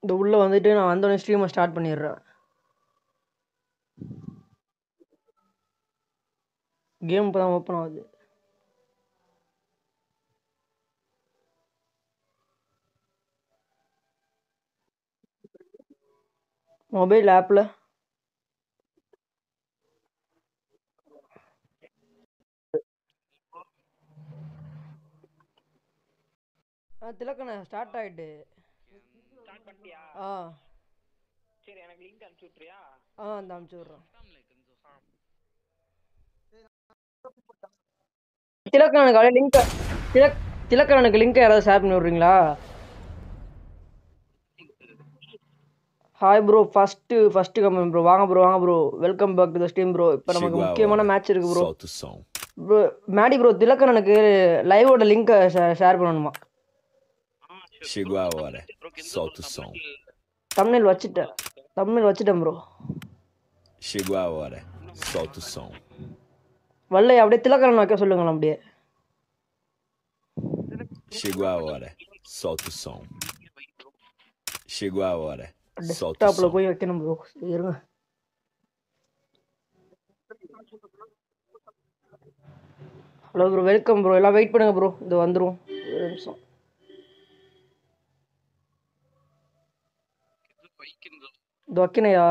இந்த உள்ள வந்துட்டு நான் வந்தோடனே ஸ்ட்ரீமை ஸ்டார்ட் பண்ணிடுறேன் கேம் இப்போ தான் ஓப்பன் ஆகுது மொபைல் ஆப்பில் ஆ திலக்கண்ணா ஸ்டார்ட் ஆயிட்டு ஸ்டார்ட் பண்ணிட்டியா ஆ சரி எனக்கு லிங்க் அனுப்பிச்சு விட்றியா ஆ அந்த அனுப்பிச்சி விட்றேன் திலக்கண்ணனுக்கு அப்படியே லிங்க் திலக் திலக்கண்ணனுக்கு லிங்க் யாராவது ஷேர் பண்ணி விட்றீங்களா hi bro first first comment bro வாங்க ப்ரோ வாங்க bro welcome back to the stream bro இப்போ நமக்கு Chegou a முக்கியமான hora. மேட்ச் இருக்கு bro Solta o som. Bro Maddy bro திலக்கண்ணனுக்கு லைவோட லிங்க்கை ஷேர் பண்ணணுமா Chegou a hora. Solta o som. Tamil வச்சுட்டேன் தமிழ் வச்சுட்டேன் bro Chegou a hora. Solta o som. வல்லை அப்படியே திலக்கண்ணன் வைக்க சொல்லுங்களேன் அப்படியே Chegou a hora. Solta o som. Chegou a hora. Solta o டெஸ்க்டாப்பில் som. போய் வைக்கணும் ப்ரோ இருங்க ஹலோ ப்ரோ வெல்கம் ப்ரோ எல்லாம் வெயிட் பண்ணுங்க ப்ரோ இது வந்துரும் ஒரு நிமிஷம் இது வைக்கணையா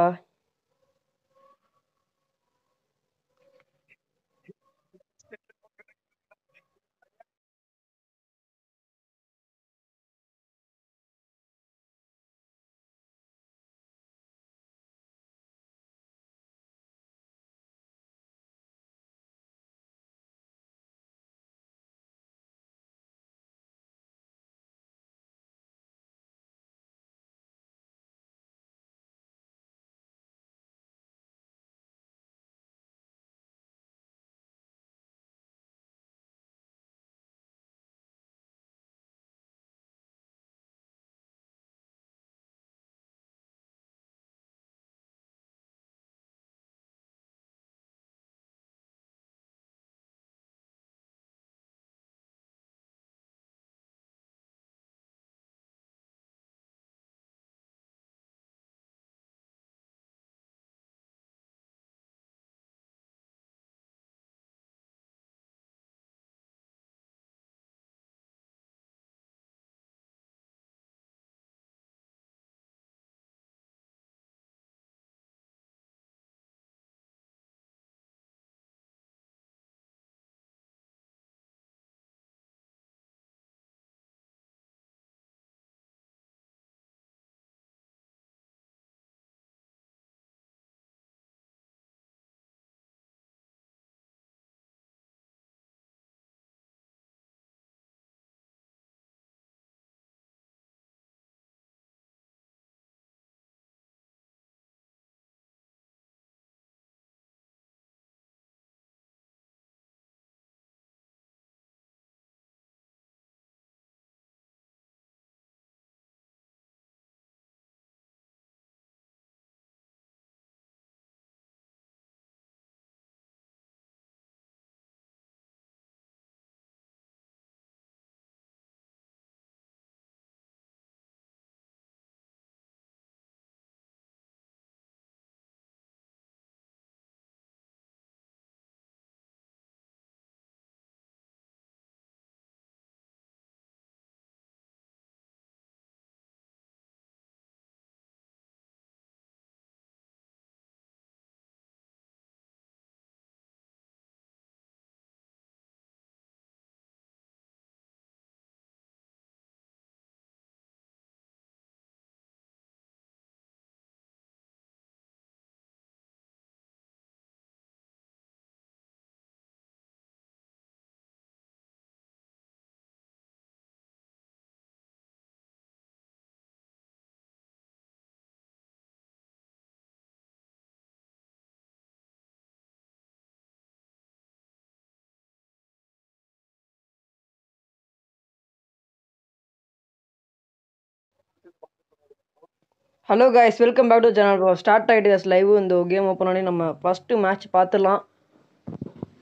hello guys welcome back to channel start ஆகிட்டு லைவ் இந்த கேம் ஓப்பன் பண்ணி நம்ம ஃபஸ்ட்டு மேட்ச் பார்த்துடலாம்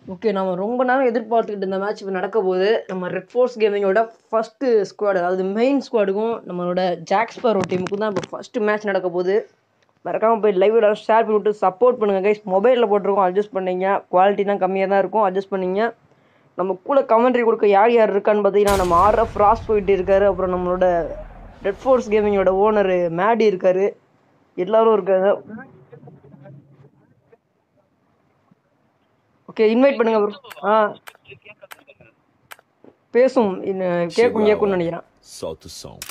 ஓகே நம்ம ரொம்ப நேரம் எதிர்பார்த்துக்கிட்டு இந்த மேட்ச் இப்போ நடக்க போகுது நம்ம ரெட் ஃபோர்ஸ் கேமிங்கோட ஃபஸ்ட்டு ஸ்குவாடு அதாவது மெயின் ஸ்குவாடுக்கும் நம்மளோட ஜாக்ஸ்பரோ டீமுக்கும் தான் இப்போ ஃபஸ்ட்டு மேட்ச் நடக்க போகுது மறக்காமல் போய் லைவ் எல்லாரும் ஷேர் பண்ணி விட்டு சப்போர்ட் பண்ணுங்கள் கைஸ் மொபைலில் போட்டிருக்கோம் அட்ஜஸ்ட் பண்ணீங்க குவாலிட்டி தான் கம்மியாக தான் இருக்கும் அட்ஜஸ்ட் பண்ணீங்க நம்ம கூட கமெண்ட்ரி கொடுக்க யார் யார் இருக்கான்னு பார்த்தீங்கன்னா நம்ம ஆர்எஃப் ராஸ் போயிட்டு இருக்காரு அப்புறம் நம்மளோட ரெட் ஃபோர்ஸ் கேமிங்கோட ஓனர் மேடி இருக்காரு எல்லாரும் இருக்காங்க ஓகே இன்வைட் பண்ணுங்க ப்ரோ ஆ பேசும் இன்ன- கேட்கும் கேட்கும்னு நினைக்கிறேன் Solta o som.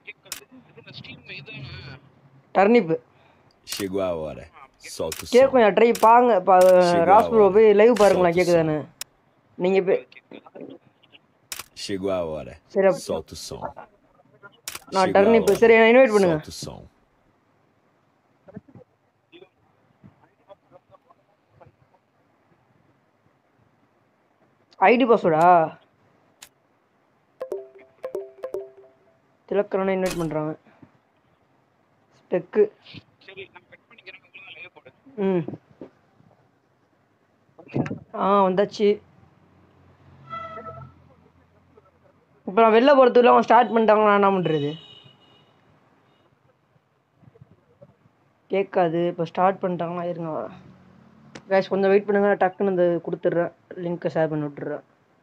டர்னிப் Chegou a hora. Solta o som. கேட்கும் ட்ரை பாங்க பா சரி, ராஸ் ப்ரோ ஆமா. போய் லைவ் பாருங்களா சரி, கேட்குதானே நீங்கள் போய் Chegou a hora. சரி அப்ப Solta o som. நான் Chegou a டர்னிப் hora. சரி இன்வைட் பண்ணுங்க Solta o som. ஐடி பாஸ்வேர்டா திலக்கரனை இன்வைட் பண்ணுறாங்க ஸ்டெக்கு ம் ஆ வந்தாச்சு இப்போ நான் வெளில போகிறதுக்குள்ள அவன் ஸ்டார்ட் பண்ணிட்டாங்க நான் என்ன பண்ணுறது கேட்காது இப்போ ஸ்டார்ட் பண்ணிட்டாங்களா இருங்க கேஷ் கொஞ்சம் வெயிட் பண்ணுங்க நான் டக்குன்னு இந்த கொடுத்துட்றேன் லிங்க்கை ஷேர் பண்ணி விட்டுறேன்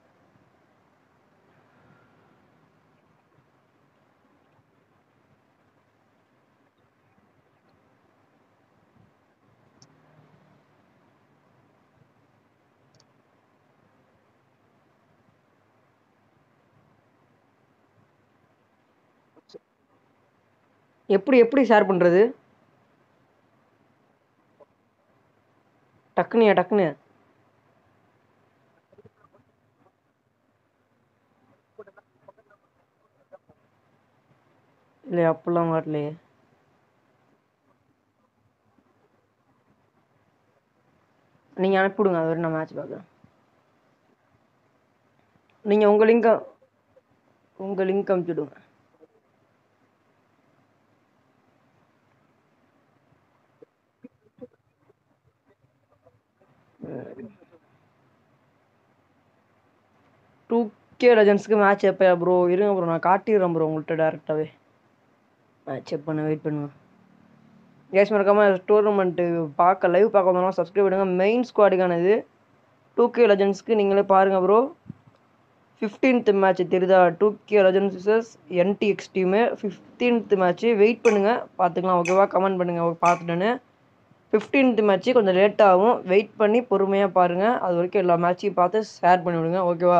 எப்படி எப்படி ஷேர் பண்ணுறது டக்குனியா டக்குனு இல்லை அப்படிலாம் வரலையே நீங்கள் அனுப்பிவிடுங்க அது வரை நான் மேட்ச் பார்க்குறேன் நீங்கள் உங்கள் லிங்கை உங்கள் லிங்க் அனுப்பிச்சுடுங்க டூ கே லெஜன்ஸ்க்கு மேட்ச் எப்போ ப்ரோ இருங்க ப்ரோ நான் காட்டிடுறேன் ப்ரோ உங்கள்கிட்ட டேரெக்டாகவே மேட்ச் செக் பண்ண வெயிட் பண்ணுங்க கேஸ் மறக்காமல் டோர்னமெண்ட்டு பார்க்க லைவ் பார்க்க வந்தோம்னா சப்ஸ்கிரைப் பண்ணுங்க மெயின் ஸ்குவாடுக்கான இது டூ கே லெஜன்ஸ்க்கு நீங்களே பாருங்கள் ப்ரோ ஃபிஃப்டீன்த் மேட்ச் தெரியுதா two K legends versus NTX team fifteenth match wait பண்ணுங்கள் பார்த்துக்கலாம் ஓகேவா கமெண்ட் பண்ணுங்கள் பார்த்துட்டேன்னு ஃபிஃப்டீன்த் மேட்ச்சு கொஞ்சம் லேட் ஆகும் வெயிட் பண்ணி பொறுமையாக பாருங்கள் அது வரைக்கும் எல்லா மேட்சையும் பார்த்து ஷேர் பண்ணி விடுங்க ஓகேவா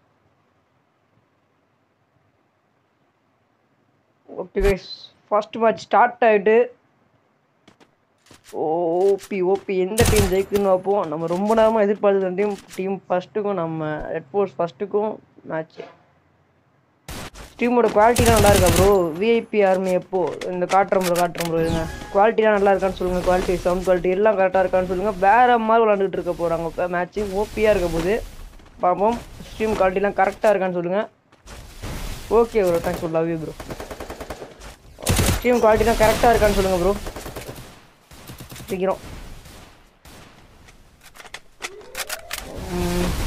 okay guys first match start ஆகிட்டு ஓபி ஓபி எந்த டீம் ஜெயிக்குன்னு பார்ப்போம் நம்ம ரொம்ப நேரமாக எதிர்பார்த்த டீம் டீம் ஃபஸ்ட்டுக்கும் நம்ம ரெட் ஃபோர்ஸ் ஃபஸ்ட்டுக்கும் மேட்ச் டீமோட குவாலிட்டிலாம் நல்லா இருக்கா ப்ரோ விஐபி ஆர்மி எப்போ இந்த காட்டுறோம் ப்ரோ காட்டுறோம் ப்ரோ இருங்க குவாலிட்டிலாம் நல்லா இருக்கான்னு சொல்லுங்கள் குவாலிட்டி சவுண்ட் குவாலிட்டி எல்லாம் கரெக்டாக இருக்கான்னு சொல்லுங்கள் வேறு மாதிரி விளாண்டுட்டு இருக்க போகிறாங்க இப்போ மேட்ச்சு ஓபியாக இருக்க போகுது பார்ப்போம் ஸ்ட்ரீம் குவாலிட்டிலாம் கரெக்டாக இருக்கான்னு சொல்லுங்கள் okay bro thanks for love you bro stream குவாலிட்டிலாம் கரெக்டாக இருக்கான்னு சொல்லுங்கள் ப்ரோ சீக்கிரம் ம்.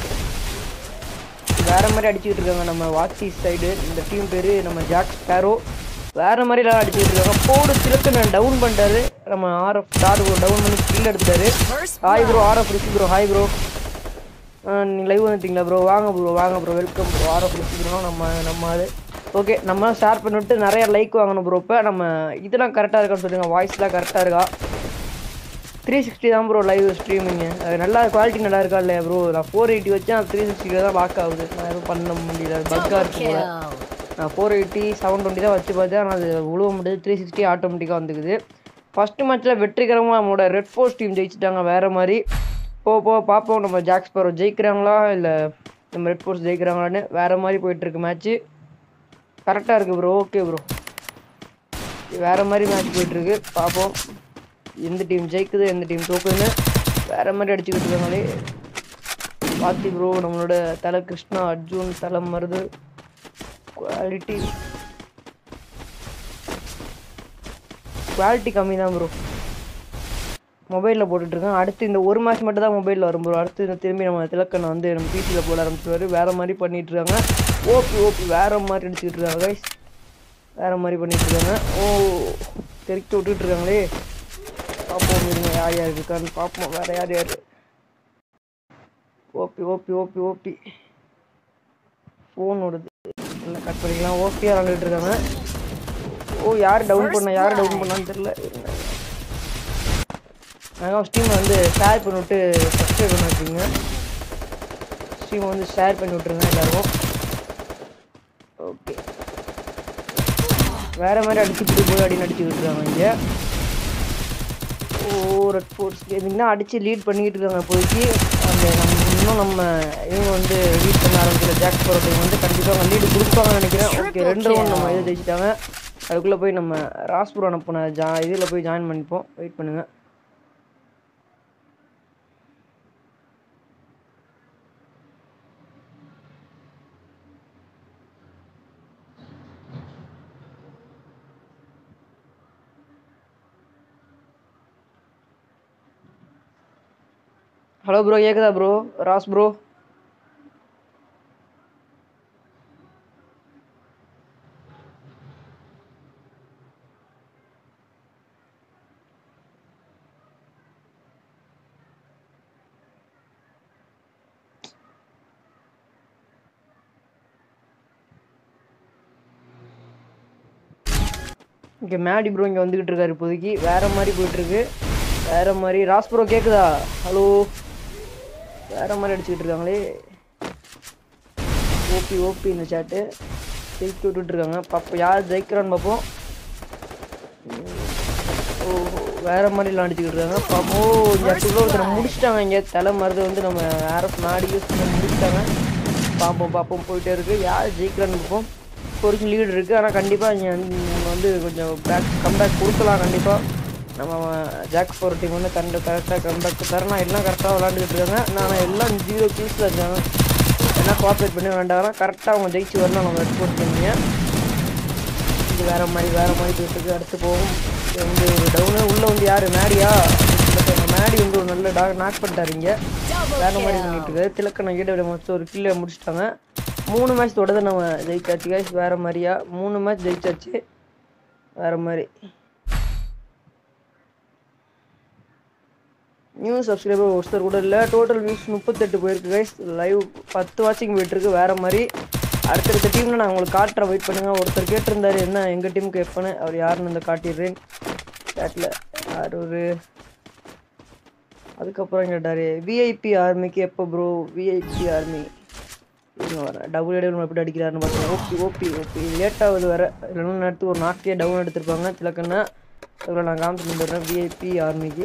வேற மாதிரி அடிச்சுக்கிட்டு இருக்காங்க நம்ம வாட்சி சைடு இந்த டீம் பேர் நம்ம ஜாக் ஸ்பேரோ வேற மாதிரி எல்லாம் அடிச்சுக்கிட்டு இருக்காங்க போடு திருத்து நான் டவுன் பண்ணிட்டாரு நம்ம ஆர்எஃப் ஸ்டார் டவுன் பண்ணி கில் எடுத்துட்டாரு hi bro RF Rishi bro hi bro நீங்கள் லைவ் வந்துட்டீங்களா ப்ரோ வாங்க ப்ரோ வாங்க bro welcome bro RF Rishi bro நம்ம நம்ம ஆளு ஓகே நம்ம ஷேர் பண்ணிவிட்டு நிறைய லைக் வாங்கணும் ப்ரோ இப்போ நம்ம இதெல்லாம் கரெக்டாக இருக்கான்னு சொல்லுங்கள் வாய்ஸ்லாம் கரெக்டாக இருக்கா த்ரீ சிக்ஸ்டி தான் ப்ரோ லைவ் ஸ்ட்ரீமிங்கு அது நல்லா குவாலிட்டி நல்லா இருக்கா இல்லையா ப்ரோ நான் ஃபோர் எயிட்டி வச்சேன் த்ரீ சிக்ஸ்டியில் தான் லாக் ஆகுது நான் எதுவும் பண்ண முடியல பக்காக இருக்கு போல நான் ஃபோர் எயிட்டி செவன் டுவெண்ட்டி தான் வச்சு பார்த்தேன் ஆனால் அது உழுவ முடியாது த்ரீ சிக்ஸ்டி ஆட்டோமேட்டிக்காக வந்துக்குது ஃபஸ்ட்டு மேட்ச்சில் வெற்றிகரமாக நம்மளோட ரெட் ஃபோர்ஸ் டீம் ஜெயிச்சிட்டாங்க வேறு மாதிரி போ போ பார்ப்போம் நம்ம ஜாக்ஸ் பரோ ஜெயிக்கிறாங்களா இல்லை நம்ம ரெட் ஃபோர்ஸ் ஜெயிக்கிறாங்களான்னு வேறு மாதிரி போயிட்டுருக்கு மேட்ச்சு கரெக்டாக இருக்குது ப்ரோ ஓகே ப்ரோ வேறு மாதிரி மேட்ச் போயிட்டுருக்கு பார்ப்போம் எந்த டீம் ஜெயிக்குது எந்த டீம் தோக்குதுன்னு வேறு மாதிரி அடிச்சுக்கிட்டு இருக்காங்களே பாத்தி ப்ரோ நம்மளோட தலை கிருஷ்ணா அர்ஜுன் தலை மருது குவாலிட்டி குவாலிட்டி கம்மி தான் ப்ரோ மொபைலில் போட்டுட்ருக்கேன் அடுத்து இந்த ஒரு மேட்ச் மட்டும் தான் மொபைலில் வரும் ப்ரோ அடுத்து இந்த திரும்பி நம்ம திலக்கனை வந்து நம்ம பிசியில் போட ஆரம்பிச்சுவாரு வேறு மாதிரி பண்ணிட்டு இருக்காங்க ஓபி ஓபி வேறு மாதிரி அடிச்சுக்கிட்டு இருக்காங்க கைஸ் வேறு மாதிரி பண்ணிட்டு இருக்காங்க ஓ தெறிக்க விட்டுட்டு இருக்காங்களே பார்ப்போம் இருங்க யார் யார் இருக்கான்னு பார்ப்போம் வேறு யார் யார் OP OP OP OP phone வருது நல்லா கட் பண்ணிக்கலாம் ஓபியாக விளாண்டுட்டு இருக்காங்க ஓ யார் டவுன் பண்ண யார் டவுன் பண்ணான்னு தெரியல நாங்கள் ஸ்டீமை வந்து ஷேர் பண்ணிவிட்டு சப்ஸ்கிரைப் பண்ண வச்சுங்க ஸ்டீமை வந்து ஷேர் பண்ணி விட்ருங்க எல்லாருக்கும் ஓகே வேறு மாதிரி அடிச்சு இப்படி போய் அடி நடிச்சு விட்டுருக்காங்க இங்கே ஓ ரெட் ஃபோர்ஸ் இதுங்கன்னா அடித்து லீட் பண்ணிக்கிட்டு இருக்காங்க இப்போதைக்கு அந்த நம்ம இன்னும் நம்ம இவங்க வந்து லீட் பண்ண ஆரம்பிக்கல ஜாக் போகிறதுக்கு வந்து கண்டிப்பாக லீடு கொடுப்பாங்கன்னு நினைக்கிறேன் ஓகே ரெண்டு ரவுண்ட் நம்ம இதை ஜெயிச்சிட்டாங்க அதுக்குள்ளே போய் நம்ம ராஸ்பூர் அனுப்புன ஜா இதில் போய் ஜாயின் பண்ணிப்போம் வெயிட் பண்ணுங்கள் ஹலோ ப்ரோ கேக்குதா ப்ரோ ராஸ் ப்ரோ இங்கே மேடி ப்ரோ இங்கே வந்துக்கிட்டு இருக்காரு இப்போதைக்கு வேற மாதிரி போயிட்டு இருக்கு வேற மாதிரி ராஸ் ப்ரோ கேக்குதா ஹலோ வேற மாதிரி அடிச்சுக்கிட்டு இருக்காங்களே ஓபி ஓபி இந்த சாட்டு ஜெயிக்க விட்டுட்டு இருக்காங்க பார்ப்போம் யார் ஜெயிக்கிறான்னு பார்ப்போம் ஓ வேற மாதிரிலாம் அடிச்சுக்கிட்டு இருக்காங்க பார்ப்போம் ஓ இந்த இடத்துக்குள்ள ஒருத்தர் முடிச்சிட்டாங்க இங்கே தலை மருந்து வந்து நம்ம ஆர்எஃப் நாடி யூஸ் பண்ணி முடிச்சிட்டாங்க பார்ப்போம் பார்ப்போம் போயிட்டே இருக்கு யார் ஜெயிக்கிறான்னு பார்ப்போம் இப்போ வரைக்கும் லீடு இருக்குது ஆனால் கண்டிப்பாக இங்கே வந்து நம்ம வந்து கொஞ்சம் பேக் கம்பேக் கொடுக்கலாம் கண்டிப்பாக நம்ம ஜாக் ஃபோர் டீம் வந்து கண்டு கரெக்டாக கம்பேக் தரணும் எல்லாம் கரெக்டாக விளாண்டுக்கிட்டு இருக்காங்க நான் எல்லாம் ஜீரோ பீஸில் இருக்காங்க எல்லாம் கோஆப்ரேட் பண்ணி விளாண்டாங்கன்னா கரெக்டாக அவங்க ஜெயிச்சு வரணும் நம்ம எக்ஸ்போர்ட் பண்ணீங்க இது வேற மாதிரி வேற மாதிரி போயிட்டு இருக்கு அடுத்து போகும் இது வந்து ஒரு டவுனு உள்ளே வந்து யார் மேடியா மேடி வந்து ஒரு நல்ல டாக் நாக் பண்ணிட்டாரு இங்கே வேற மாதிரி பண்ணிட்டு இருக்காரு திலக்கணம் ஈட மொத்தம் ஒரு கில்ல முடிச்சிட்டாங்க மூணு மேட்ச் தொடர்ந்து நம்ம ஜெயிச்சாச்சு guys வேற மாதிரியா மூணு மேட்ச் ஜெயிச்சாச்சு வேற மாதிரி நியூ சப்ஸ்கிரைபர் ஒருத்தர் கூட இல்லை டோட்டல் வியூஸ் முப்பத்தெட்டு போயிருக்கு கைஸ் லைவ் பத்து வாட்சிங் போயிட்டுருக்கு வேற மாதிரி அடுத்தடுத்த டீமில் நான் உங்களுக்கு காட்டுறேன் வெயிட் பண்ணுங்க ஒருத்தர் கேட்டிருந்தாரு என்ன எங்கள் டீமுக்கு எப்போன்னு அவர் யாருன்னு இந்த காட்டிடுறேன் சேட்டில் யார் ஒரு அதுக்கப்புறம் கேட்டார் விஐபி ஆர்மிக்கு எப்போ ப்ரோ விஐபி ஆர்மி இருங்க வரேன் டபுள் டபுள் எப்படி அடிக்கிறாருன்னு பார்த்தேன் ஓபி ஓபி ஓபி லேட்டாகுது வேறு ரெண்டு நேரத்துக்கு ஒரு நாக்கே டவுன் எடுத்திருப்பாங்க திலக்கண்ணா அதில் நான் காமிச்சு வந்துடுறேன் விஐபி ஆர்மிக்கு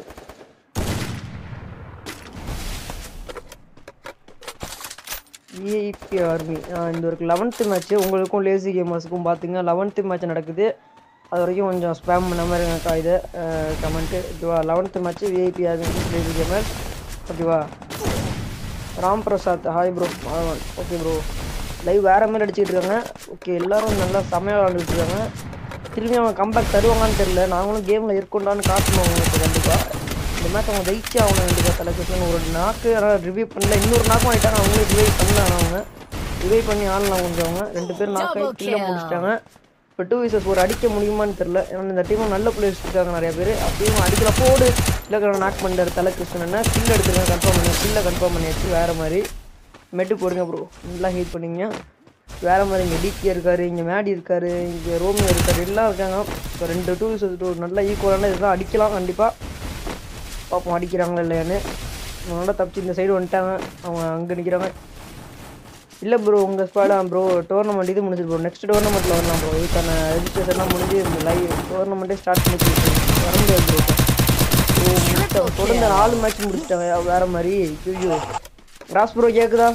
விஐபி ஆர்மி இந்த ஒரு லெவன்த்து மேட்ச்சு உங்களுக்கும் லேசி கேமர்ஸுக்கும் பார்த்தீங்க லெவன்த்து மேட்ச் நடக்குது அது வரைக்கும் கொஞ்சம் ஸ்பேம் பண்ண மாதிரி இருக்கா இது கமெண்ட்டு ஓகேவா eleventh match VIP army lazy gamers ஓகேவா Ram Prasad hi bro okay bro live வேறு மாதிரி அடிச்சுட்டு இருக்காங்க ஓகே எல்லாரும் நல்லா செம்மையாக விளாண்டுட்டு இருக்காங்க திரும்பி அவங்க கம்பேக் தருவாங்கன்னு தெரியல நாங்களும் கேமில் இருக்கோண்டான்னு காட்டணும் அவங்களுக்கு கண்டிப்பாக இந்த மேட்ச் அவங்க ஜெயிச்சு அவங்க கண்டிப்பாக தலைக்கட்டுன்னு ஒரு நாக்கு ஆனால் ரிவ்யூ பண்ணல இன்னொரு நாக்கும் ஆகிட்டாங்க அவங்களே ரிவைவ் பண்ணல அவங்க ரிவைவ் பண்ணி ஆடலாம் கொஞ்சம் அவங்க ரெண்டு பேரும் நாக்காய் கீழே முடிச்சிட்டாங்க இப்போ டூ வீசஸ் ஒரு அடிக்க முடியுமான்னு தெரில ஏன்னா இந்த டீமும் நல்ல பிளேயர்ஸ் இருக்காங்க நிறைய பேர் அப்படியும் அடிக்கல போடு இல்லை நாக் பண்ணிட்டாரு தலை கிருஷ்ணன் கில் எடுத்துருங்க கன்ஃபார்ம் பண்ணி கில்லை கன்ஃபார்ம் பண்ணியாச்சு வேறு மாதிரி மெட்டு போடுங்க ப்ரோ நல்லா ஹீட் பண்ணீங்க வேறு மாதிரி இங்கே டிகே இருக்காரு இங்கே மேடி இருக்காரு இங்கே ரோமியோ இருக்காரு எல்லாம் இருக்காங்க இப்போ ரெண்டு டூ வீசஸ் டூ நல்ல ஈக்குவலான இதெல்லாம் அடிக்கலாம் கண்டிப்பாக பார்ப்போம் அடிக்கிறாங்களா இல்லையான்னு நல்லா தப்பிச்சு இந்த சைடு வந்துட்டாங்க அவங்க அங்கே நிற்கிறாங்க இல்லை ப்ரோ உங்கள் ஸ்குவாடா ப்ரோ டோர்னமெண்ட் இது முடிஞ்சது ப்ரோ நெக்ஸ்ட் டோர்னமெண்ட்டில் வரலாம் ப்ரோ இதுக்கான ரெஜிஸ்ட்ரேஷன்லாம் முடிஞ்சு லைவ் டோர்னமெண்ட்டே ஸ்டார்ட் பண்ணி கொடுத்துருங்க. வர முடியாது ப்ரோ ஓ முடிச்சிட்டாங்க தொடர்ந்து நாலு மேட்ச் முடிச்சிட்டாங்க வேறு மாதிரி ஐயோ ராஸ் ப்ரோ கேட்குதா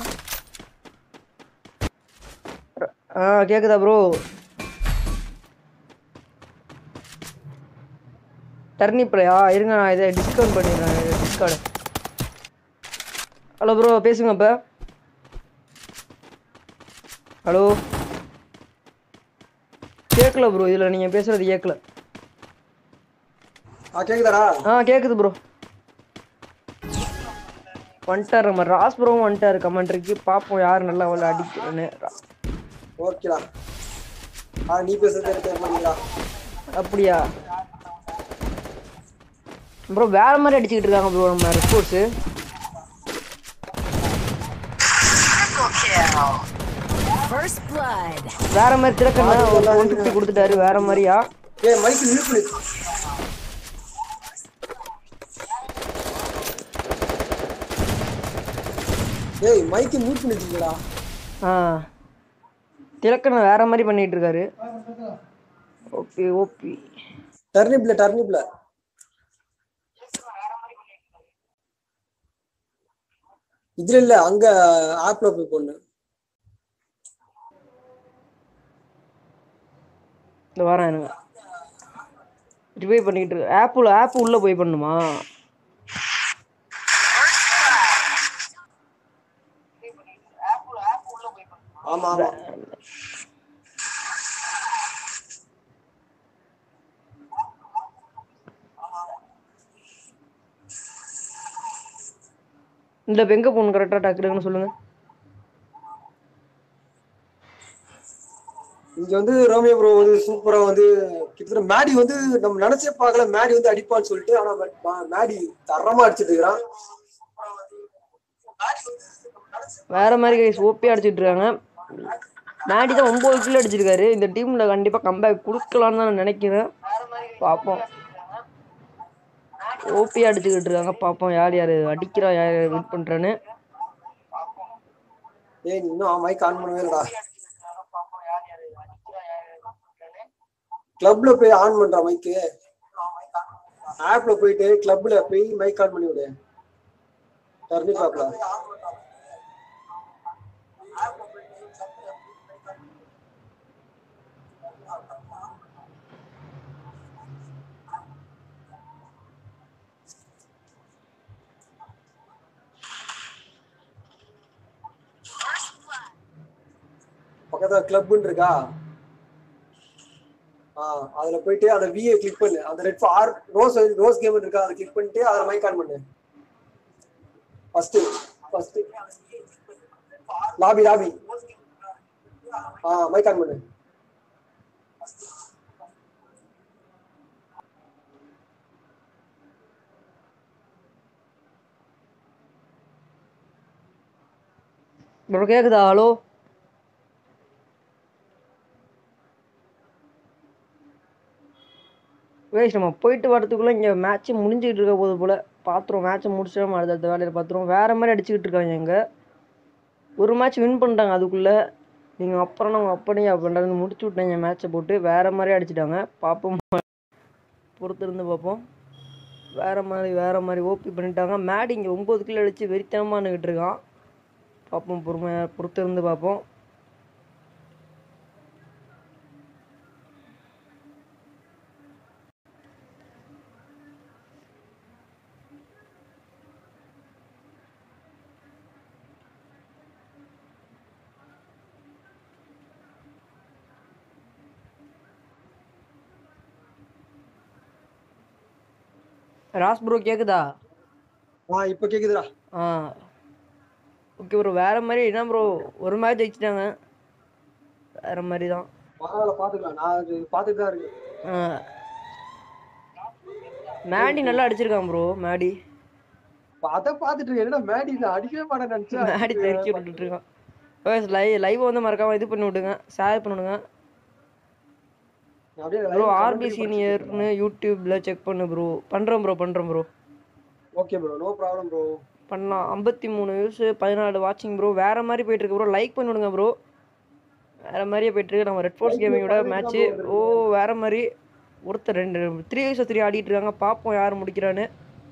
ஆ கேட்குதா ப்ரோ டர்னிப்லையா இருங்க நான் இதை டிஸ்கவுண்ட் பண்ணிடுறேன் டிஸ்கார்டு ஹலோ ப்ரோ பேசுங்க இப்போ ஹலோ கேட்கல ப்ரோ இதில் நீங்கள் பேசுகிறது கேட்கல ஆ கேக்குதாடா ஆ கேட்குது ப்ரோ வந்துட்டார் நம்ம ராஸ்புரம் வந்துட்டாரு கமெண்ட்ரிக்கு பார்ப்போம் யார் நல்லா அவ்வளோ அடிக்கிறேன்னு ஓகேடா ஆ நீ பேசுறது எனக்கு கேட்க மாட்டீங்களா அப்படியா ப்ரோ வேற மாதிரி அடிச்சுக்கிட்டு இருக்காங்க ப்ரோ நம்ம ரெஸ்போர்ட்ஸு First blood. வேற மாதிரி திறக்கண்ணா ஒரு ஒன் ஃபிஃப்டி கொடுத்துட்டாரு வேற மாதிரியா ஏய் மைக்கு மியூட் பண்ணி ஏய் மைக்கு மியூட் பண்ணி வச்சிருக்கடா ஆ திலக்கண்ணா வேற மாதிரி பண்ணிட்டு இருக்காரு ஓபி ஓபி டர்னிப்ல டர்னிப்ல இதுல இல்ல அங்க ஆப்ல போய் பொண்ணு இந்த வாரம் எனக்கு ரிவைவ் பண்ணிக்கிட்டு இருக்கு ஆப்பில் ஆப் உள்ள போய் பண்ணுமா ஆமா ஆமா இந்த இப்போ எங்கே போகணும் கரெக்டாக டக்குன்னு சொல்லுங்க இங்க வந்து ரோமியோ ப்ரோ வந்து சூப்பரா வந்து கிட்டத்தட்ட மேடி வந்து நம்ம நினைச்சே பார்க்கல மேடி வந்து அடிப்பான்னு சொல்லிட்டு ஆனா but மா- மேடி தரமா அடிச்சிட்டு இருக்கிறான் வேற மாதிரி கைஸ் ஓப்பி அடிச்சிட்டு இருக்காங்க மேடி தான் ஒம்பது கிலோ அடிச்சிருக்காரு இந்த டீம்ல கண்டிப்பா கம்பேக் கொடுக்கலான்னு தான் நான் நினைக்கிறேன் பார்ப்போம் ஓபி அடிச்சுக்கிட்டு இருக்காங்க பார்ப்போம் யார் யார் அடிக்கிறா யார் யார் வின் பண்றான்னு ஏய் நீ இன்னும் மைக் ஆன் பண்ணவே இல்லடா கிளப்ல போய் ஆன் பண்றா மைக்கு ஆப்ல போயிட்டு கிளப்ல போய் மைக் ஆன் பண்ணி விடு டர்னிப் ஆப்ல பக்கத்துல கிளப்னு இருக்கா ஆ அதுல போயிட்டு அந்த விஏ கிளிக் பண்ணு அந்த red or rose rose game இருக்கா அதை கிளிக் பண்ணிட்டு அதுல மைக் ஆன் பண்ணு ஃபர்ஸ்ட் ஃபர்ஸ்ட் லாபி லாபி ஆ மைக் ஆன் பண்ணு ப்ரோ கேக்குதா ஹலோ வேஷ் நம்ம போயிட்டு வரதுக்குள்ள இங்கே மேட்ச் முடிஞ்சுக்கிட்டு இருக்க போது போல பார்த்துருவோம் மேட்ச்சை முடிச்சிடாம அடுத்த வேலையை பார்த்துருவோம் வேற மாதிரி அடிச்சுக்கிட்டு இருக்காங்க இங்கே ஒரு மேட்ச் வின் பண்ணிட்டாங்க அதுக்குள்ளே நீங்கள் அப்புறம் நம்ம அப்படியே பண்ணுறது முடிச்சு விட்டாங்க மேட்ச்சை போட்டு வேற மாதிரி அடிச்சிட்டாங்க பார்ப்போம் பொறுத்திருந்து பார்ப்போம் வேற மாதிரி வேற மாதிரி ஓபி பண்ணிட்டாங்க மேட் இங்கே ஒம்பது கிலோ அடிச்சு வெறித்தனமானுக்கிட்டு இருக்கான் பார்ப்போம் பொறுமையாக பொறுத்திருந்து பார்ப்போம் ராஸ் ப்ரோ கேக்குதா ஆ இப்ப கேக்குதுடா ஆ ஓகே ப்ரோ வேற மாதிரி என்ன ப்ரோ ஒரு மேட்ச் ஜெயிச்சிட்டாங்க வேற மாதிரி தான் பரவாயில்ல பாத்துக்கலாம் நான் அது பாத்துட்டு தான் இருக்கேன் ஆ. மேடி நல்லா அடிச்சிருக்கான் ப்ரோ மேடி அத பாத்துட்டு இருக்கேன் என்னடா மேடி நான் அடிக்கவே மாட்டேன் நினைச்சேன் மேடி தெறிக்கி விட்டுட்டு இருக்கான் லைவ் லைவ் வந்து மறக்காம இது பண்ணி விடுங்க ஷேர் பண்ணி விடுங்க அப்படியே ப்ரோ ஆர்பி சீனியர்னு யூடியூப்ல செக் பண்ணு ப்ரோ பண்றேன் ப்ரோ பண்றேன் bro okay bro no problem bro பண்ணலாம் ஐம்பத்தி மூணு வியூஸ் பதினாலு வாட்சிங் ப்ரோ வேற மாதிரி போயிட்டு இருக்கு ப்ரோ லைக் பண்ணி விடுங்க ப்ரோ வேற மாதிரியே போயிட்டு இருக்கு நம்ம ரெட் ஃபோர்ஸ் கேமிங்கோட மேட்ச் ஓ வேற மாதிரி ஒருத்தர் ரெண்டு த்ரீ வயசு த்ரீ ஆடிட்டு இருக்காங்க பார்ப்போம் யார் முடிக்கிறான்னு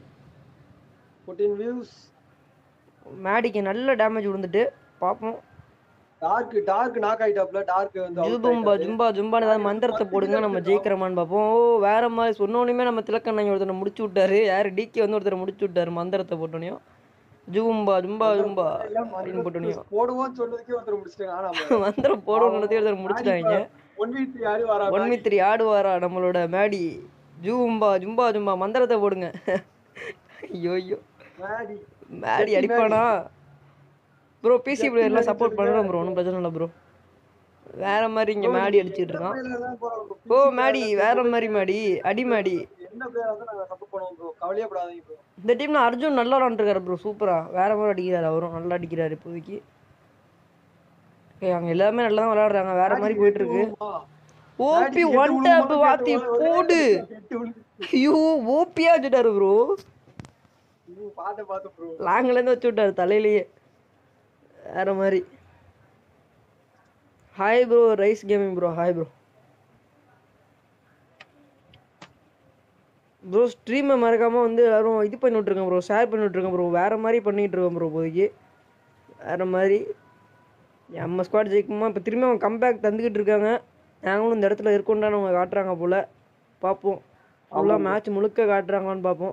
14 வியூஸ் மேடிக்கு நல்ல டேமேஜ் விழுந்துட்டு பார்ப்போம் டார்க் டார்க் நாக் ஆயிட்டாப்ல டார்க் வந்து out ஜுபும்பா ஆயிட்டாரு. ஜும்பா ஜும்பான்னு ஏதாவது மந்திரத்தை போடுங்க நம்ம ஜெயிக்கிறோமான்னு பார்ப்போம் ஓ வேற மாதிரி சொன்னோனையுமே நம்ம திலக்கண்ணன் ஒருத்தரை முடிச்சு விட்டாரு யார் டிகே வந்து ஒருத்தரை முடிச்சு விட்டாரு மந்திரத்தை போட்டோனையும் ஜும்பா ஜும்பா ஜும்பா எல்லாம் அப்படின்னு போட்டோனையும் போடுவோம்னு சொன்னதுக்கே ஒருத்தர் முடிச்சிட்டாங்க ஆனா மந்திரம் போடணுன்றதே ஒருத்தர் முடிச்சிட்டாங்க ஒன் வீக் யாரு வரா ஒன் மீ த்ரீ ஆடுவாரா நம்மளோட மேடி ஜூம்பா ஜும்பா ஜும்பா மந்திரத்தை போடுங்க ஐயோ ஐயோ மேடி மேடி அடிப்பானா ப்ரோ பிசி பிளேயர்லாம் சப்போர்ட் பண்ணுறேன் ப்ரோ ஒன்றும் பிரச்சனை இல்லை ப்ரோ வேற மாதிரி இங்கே மேடி அடிச்சிட்டு இருக்கான் ஓ மேடி வேற மாதிரி மேடி அடி மேடி என்ன பிளேயர் வந்து நாங்க சப்போர்ட் பண்ணுவோம் ப்ரோ கவலையே படாதீங்க ப்ரோ இந்த டீம்ல அர்ஜுன் நல்லா விளாண்டுருக்காரு ப்ரோ சூப்பரா வேற மாதிரி அடிக்கிறாரு அவரும் நல்லா அடிக்கிறாரு இப்போதைக்கு ஏய் அவங்க எல்லாமே நல்லா தான் விளையாடுறாங்க வேற மாதிரி போயிட்டு இருக்கு ஓபி ஒன் டேப் வாத்தி போடு ஐயோ ஓபியா வச்சுட்டாரு ப்ரோ பாட்ட பாத்து ப்ரோ லாங்ல இருந்து வச்சு விட்டாரு தலையிலேயே வேற மாதிரி hi bro rise gaming bro hi bro bro ஸ்ட்ரீமை மறக்காம வந்து எல்லாரும் இது பண்ணி விட்ருங்க ப்ரோ ஷேர் பண்ணி விட்ருங்க ப்ரோ வேற மாதிரி பண்ணிட்டு இருக்கோம் ப்ரோ இப்போதைக்கு வேற மாதிரி நம்ம ஸ்குவாட் ஜெயிக்குமா இப்போ திரும்பி அவங்க கம்பேக் தந்துக்கிட்டு இருக்காங்க நாங்களும் இந்த இடத்துல இருக்கோண்டான்னு அவங்க காட்டுறாங்க போல பார்ப்போம் ஃபுல்லாக மேட்ச் முழுக்க காட்டுறாங்களான்னு பார்ப்போம்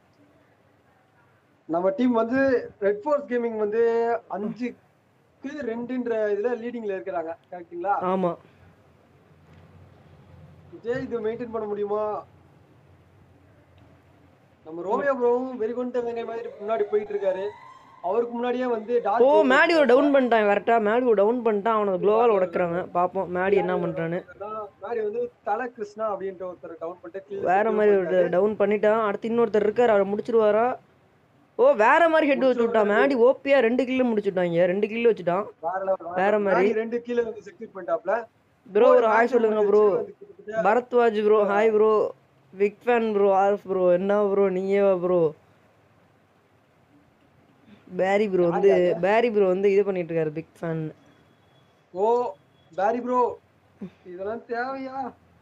நம்ம டீம் வந்து ரெட் ஃபோர்ஸ் கேமிங் வந்து அஞ்சுக்கு ரெண்டுன்ற இதுல லீடிங்ல இருக்கிறாங்க கரெக்ட்டுங்களா ஆமாம் விஜய் இது மெயின்டைன் பண்ண முடியுமா நம்ம ரோமியோ ப்ரோவும் வெறிகொண்ட வெங்கை மாதிரி முன்னாடி போயிட்டு இருக்காரு அவருக்கு முன்னாடியே வந்து டார்க் ஓ மேடி ஒரு டவுன் பண்ணிட்டான் கரெக்டா மேடி ஒரு டவுன் பண்ணிட்டான் அவனை க்ளோவால் உடைக்கிறாங்க பார்ப்போம் மேடி என்ன பண்றான்னு மாதிரி வந்து தல கிருஷ்ணா அப்படின்ற ஒருத்தர் டவுன் பண்ணிட்டு kill வேற மாதிரி ஒரு டவுன் பண்ணிட்டான் அடுத்து இன்னொருத்தர் இருக்காரு அவரை முடிச்சிருவாரா ஓ வேற மாதிரி ஹெட் வச்சு விட்டான் மேடி ஓபியா ரெண்டு கில்லு முடிச்சுட்டாங்க ரெண்டு கில்லு வச்சுட்டான் வேற level. வேற மாதிரி. மேடி ரெண்டு கீழே வந்து செக்யூர் பண்ணிட்டாப்ல ப்ரோ ஒரு ஹாய் சொல்லுங்க bro Bharadwaj bro hi bro big fan bro RF bro என்ன ப்ரோ நீங்கேவா ப்ரோ பேரி ப்ரோ வந்து பேரி ப்ரோ வந்து இது பண்ணிட்டு இருக்காரு பிக் ஃபேன் ஓ பேரி ப்ரோ இதெல்லாம் தேவையா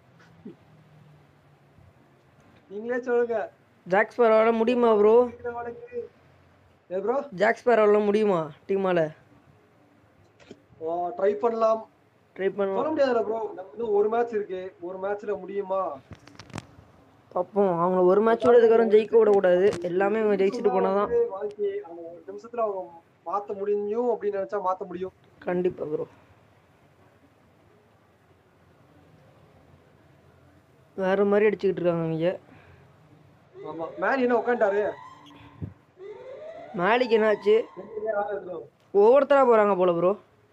நீங்களே சொல்லுங்க ஜாக்ஸ் பரவாயில்ல முடியுமா ப்ரோ இந்த வழக்கு ஏ ப்ரோ ஜாக்ஸ் பரவாயில்ல முடியுமா டீமால ட்ரை பண்ணலாம் ட்ரை பண்ணுவோம் சொல்ல முடியாதுல ப்ரோ நம்ம இன்னும் ஒரு மேட்ச் இருக்கு ஒரு மேட்ச்ல முடியுமா பார்ப்போம் அவங்க ஒரு மேட்சோட இதுக்கப்புறம் ஜெயிக்க விடக்கூடாது எல்லாமே இவங்க ஜெயிச்சுட்டு போனாதான் வந்து வாழ்க்கையை அவங்க ஒரு நிமிஷத்துல அவங்க மாத்த முடியும் அப்படின்னு நினைச்சா மாத்த முடியும் கண்டிப்பா ப்ரோ வேற மாதிரி அடிச்சுக்கிட்டு இருக்காங்க இங்க ஆமா மேன் என்ன உட்காந்துட்டாரு மேலிக்கு என்னாச்சு ஒவ்வொருத்தரா போறாங்க போல ப்ரோ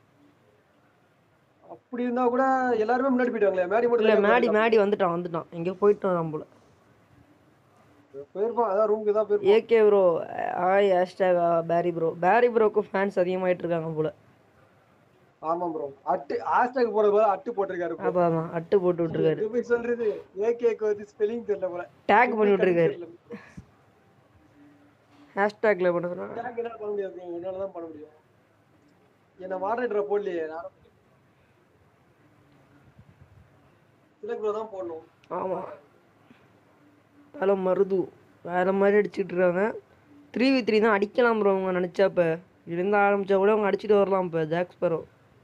அப்படி இருந்தா கூட எல்லாருமே முன்னாடி போயிட்டாங்களே மேடி மட்டும் இல்ல தனியா மேடி மேடி வந்துட்டான் வந்துட்டான் எங்க போயிட்டு வரான் போல போயிருப்பான் அதான் ரூமுக்கு தான் போயிருப்பான் AK bro hi hashtag Barry bro Barry ப்ரோக்கும் ஃபேன்ஸ் அதிகமாயிட்டு இருக்காங்க போல ஆமா ப்ரோ அட்டு ஹேஷ்டாக் போட போல அட்டு போட்டிருக்காரு bro. அப்ப ஆமா அட்டு போட்டு விட்டுருக்காரு எப்படி சொல்றது ஏகேக்கு வந்து ஸ்பெல்லிங் தெரியல போல டேக் பண்ணி விட்டுருக்காரு ஹேஷ்டாக்ல பண்ண சொன்னா டேக் என்ன பண்ண முடியாது ப்ரோ உன்னால தான் பண்ண முடியும் என்ன மாடரேட்டரை போடலையே நானும் திலக் ப்ரோ தான் போடணும் ஆமா தலை மருது வேற மாதிரி அடிச்சிட்டு இருக்காங்க த்ரீ வி த்ரீ தான் அடிக்கலாம் ப்ரோ அவங்க நினைச்சா இப்ப இருந்தா ஆரம்பிச்சா கூட அவங்க அடிச்சிட்டு வரலாம் இப்ப ஜாக்ஸ் பரோ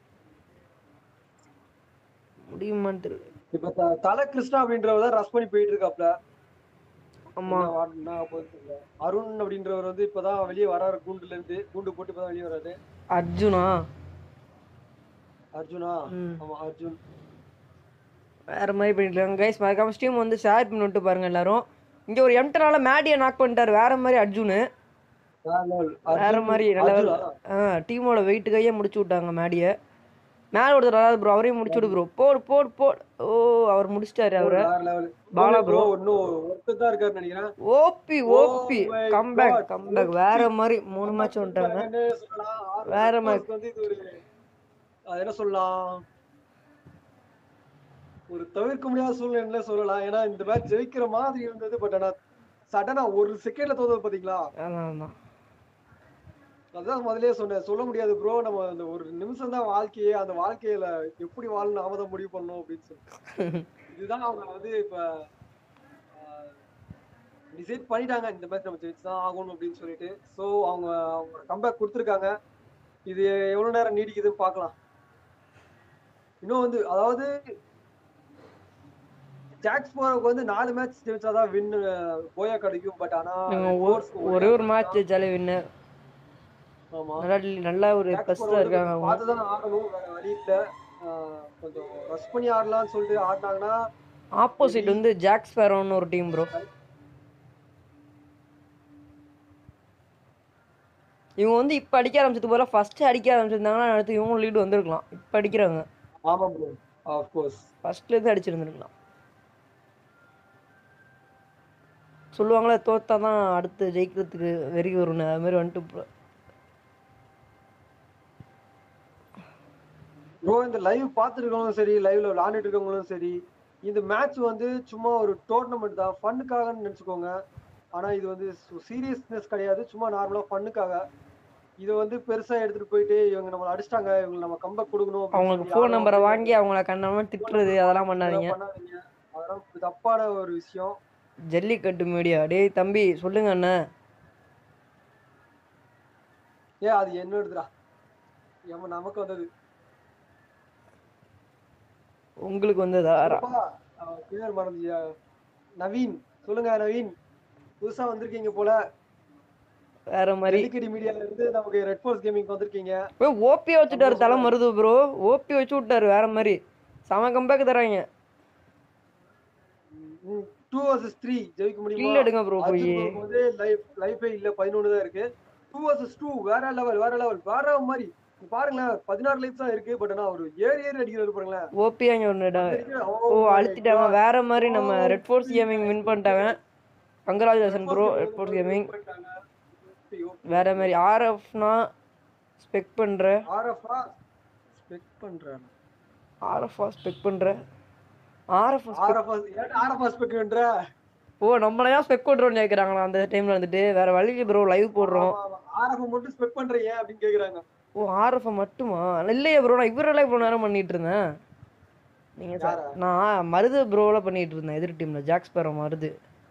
முடியுமான்னு தெரியல இப்ப த- தல கிருஷ்ணா அப்படின்றவர் தான் ரஷ் பண்ணி போயிட்டு இருக்காப்ல ஆமா என்ன வா- என்ன போகுது தெரியல. அருண் அப்படின்றவர் வந்து இப்பதான் வெளியே வராரு கூண்டுல இருந்து கூண்டு போட்டு இப்பதான் வெளியே வராரு அர்ஜுனா அர்ஜுனா ம். ஆமா அர்ஜுன் வேற மாதிரி பண்ணிட்டு இருக்காங்க கைஸ் மறக்காம ஸ்ட்ரீம் வந்து ஷேர் பண்ணி விட்டு பாருங்க எல்லாரும் இங்க ஒரு எம்டனால மேடியை நாக் பண்ணிட்டாரு வேற மாதிரி அர்ஜுனு வேற level. வேற அர்ஜுன் மாதிரி நல்ல அர்ஜுனா? டீமோட வெயிட் கையே முடிச்சு விட்டாங்க மேடியை மேல ஒருத்தர் வராது ப்ரோ அவரையும் முடிச்சு விடு ப்ரோ போடு போடு போடு ஓ அவர் முடிச்சிட்டாரு அவரை வேற level. பாலா bro. இன்னும் ஒருத்தர் தான் இருக்காரு நினைக்கிறேன் OP OP Oh my comeback God. Comeback வேற மாதிரி மூணு மேட்ச் வந்துட்டாங்க என்ன சொல்லலாம்? ஆறு வேற Red மாதிரி. Force வந்து இது ஒரு அது என்ன சொல்லலாம் ஒரு தவிர்க்க முடியாத சூழ்நிலை சொல்லலாம் ஏன்னா இந்த மேட்ச் ஜெயிக்கிற மாதிரி இருந்தது பட் ஆனா சடனா ஒரு செகண்ட்ல தோத்தது பாத்தீங்களா அதான் அதான் அதான் முதல்லயே சொன்னேன் சொல்ல முடியாது ப்ரோ நம்ம அந்த ஒரு நிமிஷம் தான் வாழ்க்கையே அந்த வாழ்க்கையில எப்படி வாழணும் நாம தான் முடிவு பண்ணணும் அப்படின்னு சொல்லி இதுதான் அவங்க வந்து இப்ப டிசைட் பண்ணிட்டாங்க இந்த மேட்ச் நம்ம ஜெயிச்சு தான் ஆகணும் அப்படின்னு சொல்லிட்டு ஸோ அவங்க அவங்க கம்பேக் கொடுத்துருக்காங்க இது எவ்வளவு நேரம் நீடிக்குதுன்னு பார்க்கலாம் இன்னும் வந்து அதாவது ஜாக்ஸ் போறதுக்கு வந்து நாலு மேட்ச் ஜெயிச்சாதான் வின் போயா கிடைக்கும் பட் ஆனா இவங்க Red ஒ- Force ஒரே ஒரு மேட்ச் ஜெயிச்சாலே வின்னு ஆமா நல்லா நல்லா ஒரு Jack ஃபர்ஸ்ட்ல Sparrow இருக்காங்க வந்து அவங்க பார்த்துதான் ஆடணும் வேற வழி இல்ல ஆஹ் கொஞ்சம் ரஷ் பண்ணி ஆடலாம்னு சொல்லிட்டு ஆடினாங்கன்னா ஆப்போசிட் வந்து ஜாக் ஸ்பேரோன்னு ஒரு டீம் ப்ரோ இவங்க வந்து இப்போ அடிக்க ஆரம்பிச்சது போல ஃபஸ்ட்டு அடிக்க ஆரம்பிச்சிருந்தாங்கன்னா அடுத்து இவங்க லீடு வந்திருக்கலாம் இப்போ அடிக்கிறாங்க ஆமா ப்ரோ ஆஃப் கோர்ஸ் ஃபர்ஸ்ட்லேருந்து அடிச்சிருந்துருக்கலாம் சொல்லுவாங்களே தோத்தா தான் அடுத்து ஜெயிக்கிறதுக்கு வெறி வரும்னு அது மாதிரி வந்துட்டு இப்போ ப்ரோ இந்த லைவ் பார்த்துருக்கவங்களும் சரி லைவ்ல விளையாண்டுட்டு இருக்கவங்களும் சரி இந்த மேட்ச் வந்து சும்மா ஒரு டோர்னமெண்ட் தான் ஃபன்னுக்காகன்னு நினச்சிக்கோங்க ஆனா இது வந்து சீரியஸ்னஸ் கிடையாது சும்மா நார்மலா ஃபன்னுக்காக இதை வந்து பெருசா எடுத்துட்டு போயிட்டு இவங்க நம்மள அடிச்சிட்டாங்க இவங்க நம்ம கம்பேக் கொடுக்கணும் அப்படின்னு அவங்களுக்கு சொல்லி ஃபோன் யாரும் நம்பரை வந்து வாங்கி அவங்கள கண்ணாம திட்டுறது அதெல்லாம் பண்ணாதீங்க பண்ணாதீங்க அதெல்லாம் தப்பான ஒரு விஷயம் ஜல்லிக்கட்டு மீடியா டேய் தம்பி சொல்லுங்க அண்ணன் ஏன் அது என்னோடதுடா ஏமா நமக்கு வந்தது உங்களுக்கு வந்ததா அப்பா, அவன் பேர் மறந்துயா நவீன் சொல்லுங்க நவீன் புதுசா வந்திருக்கீங்க போல வேற மாதிரி டெலிகடி மீடியால இருந்து நமக்கு ரெட் ஃபோர்ஸ் கேமிங் வந்திருக்கீங்க ஓபி வச்சுட்டாரு தலை மருது ப்ரோ ஓபி வச்சு விட்டாரு வேற மாதிரி செம கம்பேக் தராங்க டூ வர்சஸ் த்ரீ ஜெயிக்க கில் முடியுமா எடுங்க ப்ரோ போய் அர்ஜுன் வந்து லைஃப் லைஃபே இல்ல பதினொன்னு தான் இருக்கு டூ வர்சஸ் டூ வேற லெவல் வேற லெவல் வேற மாதிரி இங்க பாருங்களேன் பதினாறு லைஃப் தான் இருக்கு பட் ஆனா ஒரு ஏறி ஏறி அடிக்கிறாரு பாருங்களேன் ஓபி அங்க ஒன்று ஓ Oh my அழுத்திட்டாங்க God. வேற மாதிரி நம்ம Oh red force gaming win பண்ணிட்டாங்க congratulation bro red force gaming வேற மாதிரி ஆர்எஃப்னா ஸ்பெக் பண்ற ஆர்எஃப்ஆ ஸ்பெக் பண்றேன் ஆர்எஃப்ஆ ஸ்பெக் பண்ற ஆர்எஃப் ஆர்எஃப்ஆ ஆர்எஃப்ஆ ஸ்பெக்ன்ற ஓ நம்மளையா ஸ்பெக் பண்றோம்னு கேட்குறாங்களா அந்த டைம்ல வந்துட்டு வேற வழி ப்ரோ லைவ் போடுறோம் ஆர்எஃப் மட்டும் ஸ்பெக் பண்றீங்க அப்படின்னு கேக்குறாங்க ஓ ஆர்எஃப் மட்டுமா இல்லையே ப்ரோ நான் இவரெல்லாம் இவ்வளோ நேரம் பண்ணிட்டு இருந்தேன் நீங்க ச- யாரா? நான் மருது ப்ரோல பண்ணிட்டு இருந்தேன் எதிர் டீம்ல ஜாக்ஸ் பேரோ மருது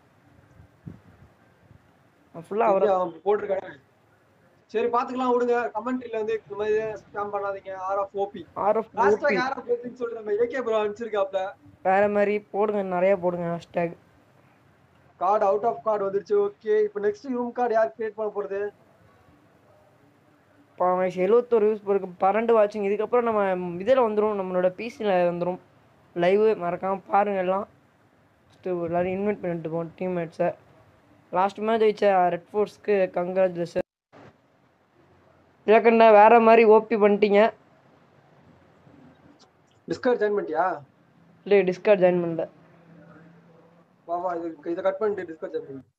ஃபுல்லா அவரை இங்க அவன் போட்டிருக்கானே சரி பாத்துக்கலாம் விடுங்க கமெண்ட்ரில வந்து இந்த மாதிரி ஸ்கேம் பண்ணாதீங்க ஆர்எஃப் ஓபி ஆர்எஃப் லாஸ்டா ஓபி ஆர்எஃப் ஓபின்னு சொல்லிட்டு நம்ம ஏகே ப்ரோ அனுப்பிச்சிருக்காப்ல வேற மாதிரி போடுங்க நிறைய போடுங்க hashtag card out of card வந்துருச்சு ஓகே இப்போ நெக்ஸ்ட் ரூம் கார்டு யார் கிரியேட் பண்ண போறது இப்போ எழுபத்தோரு வியூஸ் போயிருக்கு பன்னெண்டு வாட்சிங் இதுக்கப்புறம் நம்ம இதில் வந்துடும் நம்மளோட பிசியில் வந்துடும் லைவ் மறக்காம பாருங்க எல்லாம் ஃபஸ்ட்டு எல்லாரும் இன்வைட் பண்ணிட்டு போவோம் டீம்மேட்ஸை லாஸ்ட் மேட்ச் ஜெயிச்ச ரெட் ஃபோர்ஸ்க்கு கங்க்ராச்சுலேஷன் இலக்கண்ணா வேற மாதிரி ஓபி பண்ணிட்டீங்க டிஸ்கார்ட் ஜாயின் பண்ணிட்டியா இல்லை டிஸ்கார்ட் ஜாயின் பண்ணல வா வா இது இதை கட் பண்ணிட்டு டிஸ்கார்ட் ஜாயின் பண்ணு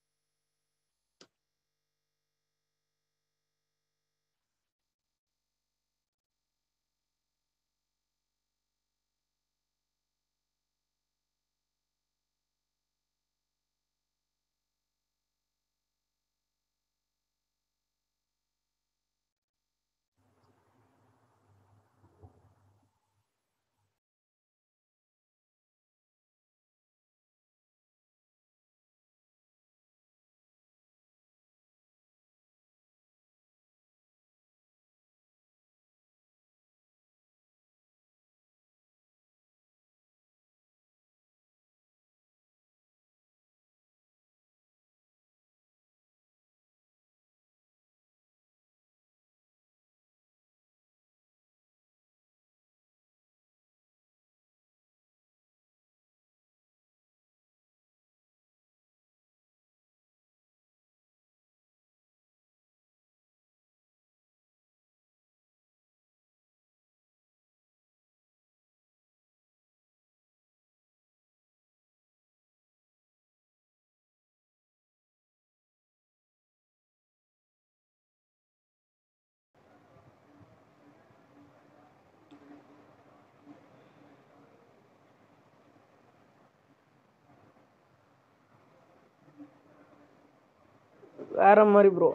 வேற மாதிரி ப்ரோ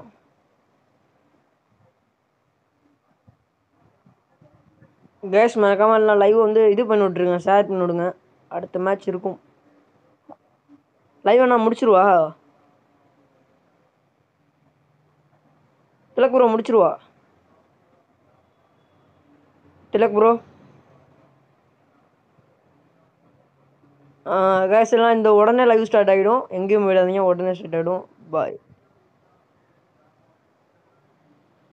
கேஸ் மறக்காம எல்லாம் லைவ் வந்து இது பண்ணி விட்ருங்க ஷேர் பண்ணி விடுங்க அடுத்த மேட்ச் இருக்கும் லைவ் நான் முடிச்சிருவா திலக் ப்ரோ முடிச்சிருவா திலக் ப்ரோ கேஸ் எல்லாம் இந்த உடனே லைவ் ஸ்டார்ட் ஆகிடும் எங்கேயும் போயிடாதீங்க உடனே ஸ்டார்ட் ஆகிடும் பாய்